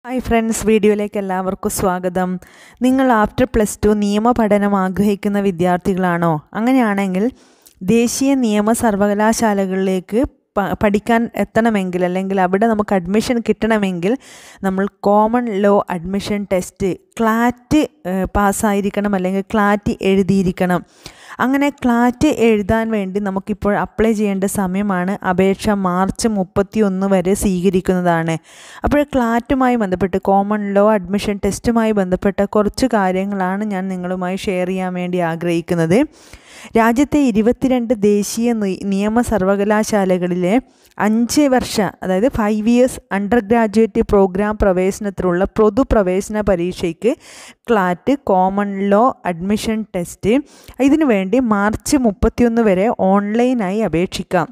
hi friends വീഡിയോയിലേക്ക് എല്ലാവർക്കും സ്വാഗതം നിങ്ങൾ ആഫ്റ്റർ പ്ലസ് ടു നിയമ പഠനം ആഗ്രഹിക്കുന്ന വിദ്യാർത്ഥികളാണോ അങ്ങനെയാണെങ്കിൽ ദേശീയ നിയമ സർവകലാശാലകളിലേക്ക് പ- പഠിക്കാൻ എത്തണമെങ്കിൽ അല്ലെങ്കിൽ അവിടെ നമുക്ക് അഡ്മിഷൻ കിട്ടണമെങ്കിൽ നമ്മൾ common law admission test CLAT പാസ്സായിരിക്കണം അല്ലെങ്കിൽ ക്ലാറ്റ് എഴുതിയിരിക്കണം അങ്ങനെ ക്ലാറ്റ് എഴുതാൻ വേണ്ടി നമുക്കിപ്പോൾ അപ്ലൈ ചെയ്യേണ്ട സമയമാണ് അപേക്ഷ മാർച്ച് മുപ്പത്തി ഒന്ന് വരെ സ്വീകരിക്കുന്നതാണ് അപ്പോൾ ക്ലാറ്റുമായി ബന്ധപ്പെട്ട് കോമൺ ലോ അഡ്മിഷൻ ടെസ്റ്റുമായി ബന്ധപ്പെട്ട കുറച്ച് കാര്യങ്ങളാണ് ഞാൻ നിങ്ങളുമായി ഷെയർ ചെയ്യാൻ വേണ്ടി ആഗ്രഹിക്കുന്നത് രാജ്യത്തെ ഇരുപത്തിരണ്ട് ദേശീയ നി- നിയമ സർവകലാശാലകളിലെ അഞ്ച് വർഷ അതായത് five years under graduate program പ്രവേശനത്തിനുള്ള പൊതുപ്രവേശന പരീക്ഷയ്ക്ക് CLAT common law admission test ഇതിനു വേണ്ടി മാർച്ച് മുപ്പത്തിയൊന്ന് വരെ ഓൺലൈനായി അപേക്ഷിക്കാം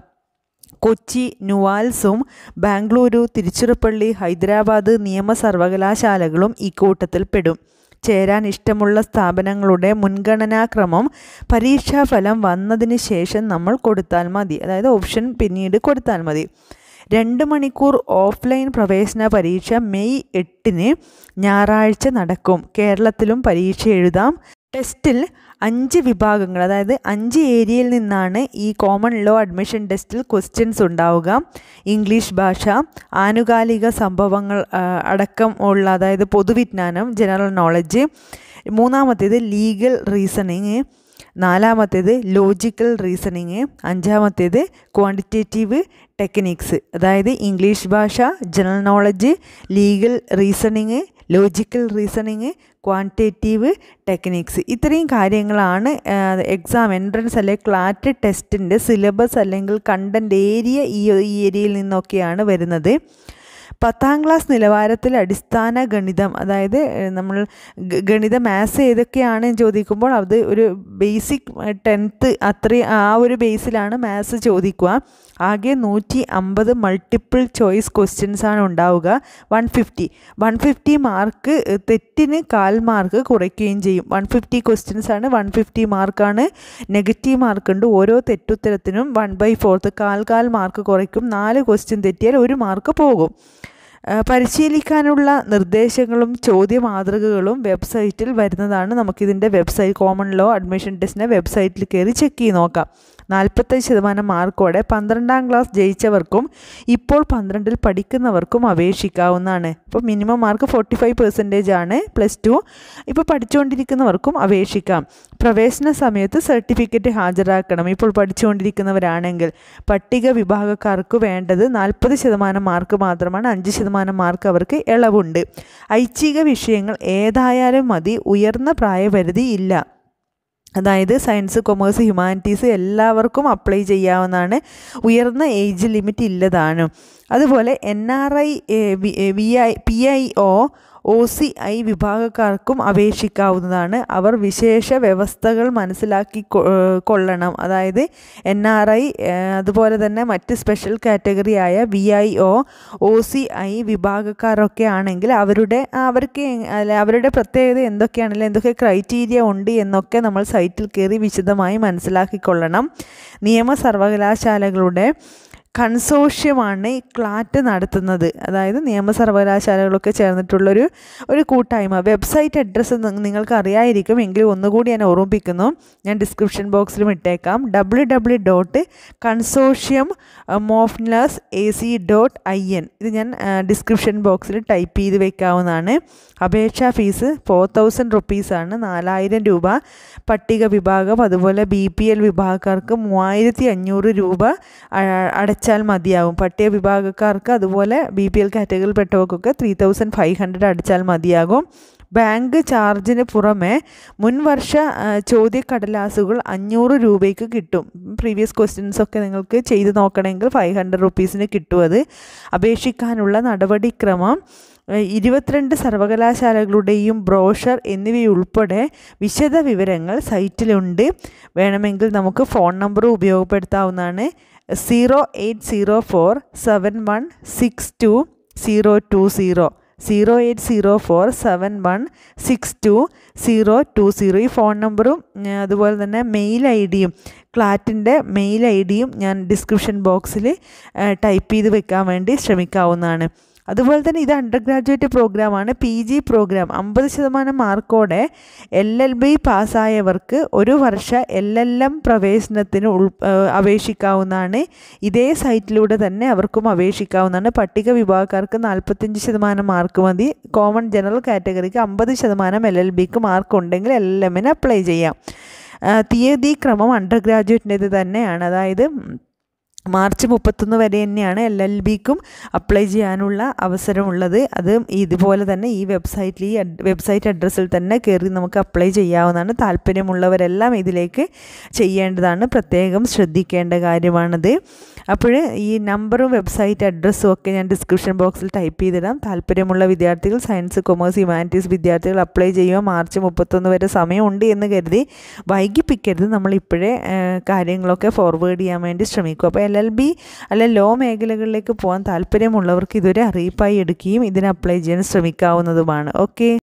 കൊച്ചി നുവാൽസും ബാംഗ്ലൂരു തിരുച്ചിറപ്പള്ളി ഹൈദരാബാദ് നിയമ സർവകലാശാലകളും ഇക്കൂട്ടത്തിൽ പെടും ചേരാൻ ഇഷ്ടമുള്ള സ്ഥാപനങ്ങളുടെ മുൻഗണനാക്രമം പരീക്ഷാഫലം വന്നതിന് ശേഷം നമ്മൾ കൊടുത്താൽ മതി അതായത് ഓപ്ഷൻ പിന്നീട് കൊടുത്താൽ മതി രണ്ട് മണിക്കൂർ ഓഫ്ലൈൻ പ്രവേശന പരീക്ഷ മെയ് എട്ടിന് ഞായറാഴ്ച നടക്കും കേരളത്തിലും പരീക്ഷ എഴുതാം ടെസ്റ്റിൽ അഞ്ച് വിഭാഗങ്ങൾ അതായത് അഞ്ച് ഏരിയയിൽ നിന്നാണ് ഈ കോമൺ ലോ അഡ്മിഷൻ ടെസ്റ്റിൽ ക്വസ്റ്റ്യൻസ് ഉണ്ടാവുക ഇംഗ്ലീഷ് ഭാഷ ആനുകാലിക സംഭവങ്ങൾ ആ, അടക്കം ഉള്ള അതായത് പൊതുവിജ്ഞാനം ജനറൽ നോളജ് മൂന്നാമത്തേത് ലീഗൽ റീസണിങ് നാലാമത്തേത് ലോജിക്കൽ റീസണിങ് അഞ്ചാമത്തേത് ക്വാണ്ടിറ്റേറ്റീവ് ടെക്നിക്സ് അതായത് ഇംഗ്ലീഷ് ഭാഷ general knowledge legal reasoning logical reasoning quantitative techniques ഇത്രയും കാര്യങ്ങളാണ് എക്സാം എൻട്രൻസ് അല്ലെ ക്ലാറ്റ് ടെസ്റ്റിൻ്റെ സിലബസ് അല്ലെങ്കിൽ കണ്ടൻറ് ഏരിയ ഈ ഈ ഏരിയയിൽ നിന്നൊക്കെയാണ് വരുന്നത് പത്താം ക്ലാസ് നിലവാരത്തിൽ അടിസ്ഥാന ഗണിതം അതായത് ഏഹ്, നമ്മൾ ഗ- ഗണിത മാത്സ് ഏതൊക്കെയാണ് എന്ന് ചോദിക്കുമ്പോൾ അത് ഒരു ബേസിക് ടെൻത്ത് അത്രയും ആ ഒരു ബേസിലാണ് മാത്സ് ചോദിക്കുക ആകെ നൂറ്റി അമ്പത് മൾട്ടിപ്പിൾ ചോയ്സ് ക്വസ്റ്റ്യൻസ് ആണ് ഉണ്ടാവുക one fifty one fifty mark തെറ്റിന് കാൽ മാർക്ക് കുറയ്ക്കുകയും ചെയ്യും വൺ ഫിഫ്റ്റി ക്വസ്റ്റ്യൻസ് ആണ് വൺ ഫിഫ്റ്റി മാർക്കാണ് നെഗറ്റീവ് മാർക്ക് ഉണ്ട് ഓരോ തെറ്റുത്തരത്തിനും വൺ ബൈ ഫോർത്ത് കാൽ കാൽ മാർക്ക് കുറയ്ക്കും നാല് ക്വസ്റ്റ്യൻ തെറ്റിയാൽ ഒരു മാർക്ക് പോകും ആ, പരിശീലിക്കാനുള്ള നിർദ്ദേശങ്ങളും ചോദ്യ മാതൃകകളും വെബ്സൈറ്റിൽ വരുന്നതാണ് നമുക്കിതിൻ്റെ വെബ്സൈറ്റ് കോമൺ ലോ അഡ്മിഷൻ ടെസ്റ്റിൻ്റെ വെബ്സൈറ്റിൽ കയറി ചെക്ക് ചെയ്ത് നോക്കാം നാൽപ്പത്തഞ്ച് ശതമാനം മാർക്കോടെ പന്ത്രണ്ടാം ക്ലാസ് ജയിച്ചവർക്കും ഇപ്പോൾ പന്ത്രണ്ടിൽ പഠിക്കുന്നവർക്കും അപേക്ഷിക്കാവുന്നതാണ് ഇപ്പോൾ minimum mark forty five percentage ആണ് പ്ലസ് ടു ഇപ്പോൾ പഠിച്ചുകൊണ്ടിരിക്കുന്നവർക്കും അപേക്ഷിക്കാം പ്രവേശന സമയത്ത് സർട്ടിഫിക്കറ്റ് ഹാജരാക്കണം ഇപ്പോൾ പഠിച്ചുകൊണ്ടിരിക്കുന്നവരാണെങ്കിൽ പട്ടിക വിഭാഗക്കാർക്ക് വേണ്ടത് നാൽപ്പത് ശതമാനം മാർക്ക് മാത്രമാണ് അഞ്ച് ശതമാനം മാർക്ക് അവർക്ക് ഇളവുണ്ട് ഐച്ഛിക വിഷയങ്ങൾ ഏതായാലും മതി ഉയർന്ന പ്രായപരിധി ഇല്ല അതായത് സയൻസ് കൊമേഴ്സ് ഹ്യൂമാനിറ്റീസ് എല്ലാവർക്കും അപ്ലൈ ചെയ്യാവുന്നതാണ് ഉയർന്ന ഏജ് ലിമിറ്റ് ഇല്ലതാണ് അതുപോലെ N R I V I P I O O C I വിഭാഗക്കാർക്കും അപേക്ഷിക്കാവുന്നതാണ് അവർ വിശേഷ വ്യവസ്ഥകൾ മനസ്സിലാക്കി കൊ- ഏഹ് കൊള്ളണം അതായത് എൻ ആർ ഐ അതുപോലെ തന്നെ മറ്റ് സ്പെഷ്യൽ കാറ്റഗറിയായ V I O O C I വിഭാഗക്കാരൊക്കെ ആണെങ്കിൽ അവരുടെ അവർക്ക് എ- അല്ല അവരുടെ പ്രത്യേകത എന്തൊക്കെയാണല്ലോ എന്തൊക്കെ ക്രൈറ്റീരിയ ഉണ്ട് എന്നൊക്കെ നമ്മൾ സൈറ്റിൽ കയറി വിശദമായി മനസ്സിലാക്കിക്കൊള്ളണം നിയമ സർവകലാശാലകളുടെ കൺസോഷ്യമാണ് ഈ ക്ലാറ്റ് നടത്തുന്നത് അതായത് നിയമ സർവകലാശാലകളൊക്കെ ചേർന്നിട്ടുള്ളൊരു ഒരു കൂട്ടായ്മ വെബ്സൈറ്റ് അഡ്രസ്സ് നിങ്ങൾക്ക് അറിയായിരിക്കും എങ്കിലും ഒന്നുകൂടി ഞാൻ ഓർമ്മിപ്പിക്കുന്നു ഞാൻ ഡിസ്ക്രിപ്ഷൻ ബോക്സിലും ഇട്ടേക്കാം ഡബ്ല്യു ഡബ്ല്യു ഡോട്ട് കൺസോഷ്യം മോഫ്നസ് A C dot I N ഇത് ഞാൻ ഡിസ്ക്രിപ്ഷൻ ബോക്സിൽ ടൈപ്പ് ചെയ്ത് വെക്കാവുന്നതാണ് അപേക്ഷാ ഫീസ് ഫോർ തൗസൻഡ് റുപ്പീസാണ് നാലായിരം രൂപ പട്ടിക വിഭാഗം അതുപോലെ ബി പി എൽ വിഭാഗക്കാർക്ക് മൂവായിരത്തി അഞ്ഞൂറ് രൂപ അ- അടച്ചാൽ മതിയാവും പട്ടിക വിഭാഗക്കാർക്ക് അതുപോലെ ബി പി എൽ കാറ്റഗറിയിൽപ്പെട്ടവർക്കൊക്കെ ത്രീ തൗസൻഡ് ഫൈവ് ഹൺഡ്രഡ് അടച്ചാൽ മതിയാകും ബാങ്ക് ചാർജിന് പുറമെ മുൻവർഷ ആ, ചോദ്യക്കടലാസുകൾ അഞ്ഞൂറ് രൂപയ്ക്ക് കിട്ടും പ്രീവിയസ് ക്വസ്റ്റ്യൻസ് ഒക്കെ നിങ്ങൾക്ക് ചെയ്ത് നോക്കണമെങ്കിൽ ഫൈവ് ഹൺഡ്രഡ് റുപ്പീസിന് കിട്ടും അത് അപേക്ഷിക്കാനുള്ള നടപടിക്രമം ഏഹ്, ഇരുപത്തിരണ്ട് സർവകലാശാലകളുടെയും ബ്രോഷർ എന്നിവയുൾപ്പെടെ വിശദ വിവരങ്ങൾ സൈറ്റിലുണ്ട് വേണമെങ്കിൽ നമുക്ക് ഫോൺ നമ്പർ ഉപയോഗപ്പെടുത്താവുന്നതാണ് zero eight zero four seven one six two zero two zero zero eight zero four seven one six two zero two zero ഈ ഫോൺ നമ്പറും ഉം, അതുപോലെ തന്നെ മെയിൽ ഐ ഡിയും ക്ലാറ്റിൻ്റെ മെയിൽ ഐ ഡിയും ഞാൻ ഡിസ്ക്രിപ്ഷൻ ബോക്സിൽ ടൈപ്പ് ചെയ്ത് വെക്കാൻ വേണ്ടി ശ്രമിക്കാവുന്നതാണ് അതുപോലെ തന്നെ ഇത് അണ്ടർ ഗ്രാജുവേറ്റ് പ്രോഗ്രാമാണ് പി ജി പ്രോഗ്രാം അമ്പത് ശതമാനം മാർക്കോടെ എൽ എൽ ബി പാസ്സായവർക്ക് ഒരു വർഷ എൽ എൽ എം പ്രവേശനത്തിന് ഉൾ അപേക്ഷിക്കാവുന്നതാണ് ഇതേ സൈറ്റിലൂടെ തന്നെ അവർക്കും അപേക്ഷിക്കാവുന്നതാണ് പട്ടിക വിഭാഗക്കാർക്ക് നാൽപ്പത്തഞ്ച് ശതമാനം മാർക്ക് മതി കോമൺ ജനറൽ കാറ്റഗറിക്ക് അമ്പത് ശതമാനം എൽ എൽ ബിക്ക് മാർക്ക് ഉണ്ടെങ്കിൽ എൽ എൽ എമ്മിന് അപ്ലൈ ചെയ്യാം തീയതി ക്രമം അണ്ടർ ഗ്രാജുവേറ്റിൻ്റേത് തന്നെയാണ് അതായത് മാർച്ച് മുപ്പത്തൊന്ന് വരെ തന്നെയാണ് എൽ എൽ ബിക്കും അപ്ലൈ ചെയ്യാനുള്ള അവസരമുള്ളത് അത് ഇതുപോലെ തന്നെ ഈ വെബ്സൈറ്റിൽ ഈ വെബ്സൈറ്റ് അഡ്രസ്സിൽ തന്നെ കയറി നമുക്ക് അപ്ലൈ ചെയ്യാവുന്നതാണ് താല്പര്യമുള്ളവരെല്ലാം ഇതിലേക്ക് ചെയ്യേണ്ടതാണ് പ്രത്യേകം ശ്രദ്ധിക്കേണ്ട കാര്യമാണത് അപ്പോൾ ഈ നമ്പറും വെബ്സൈറ്റ് അഡ്രസ്സും ഒക്കെ ഞാൻ ഡിസ്ക്രിപ്ഷൻ ബോക്സിൽ ടൈപ്പ് ചെയ്തിടാം താല്പര്യമുള്ള വിദ്യാർത്ഥികൾ സയൻസ് കൊമേഴ്സ് ഹ്യൂമാനിറ്റീസ് വിദ്യാർത്ഥികൾ അപ്ലൈ ചെയ്യുക മാർച്ച് മുപ്പത്തൊന്ന് വരെ സമയമുണ്ട് എന്ന് കരുതി വൈകിപ്പിക്കരുത് നമ്മൾ ഇപ്പോഴേ കാര്യങ്ങളൊക്കെ ഫോർവേഡ് ചെയ്യാൻ വേണ്ടി ശ്രമിക്കും അപ്പോൾ എൽ എൽ ബി അല്ലെ ലോ മേഖലകളിലേക്ക് പോകാൻ താല്പര്യമുള്ളവർക്ക് ഇതൊരു അറിയിപ്പായി എടുക്കുകയും ഇതിന് അപ്ലൈ ചെയ്യാൻ ശ്രമിക്കാവുന്നതുമാണ് ഓക്കെ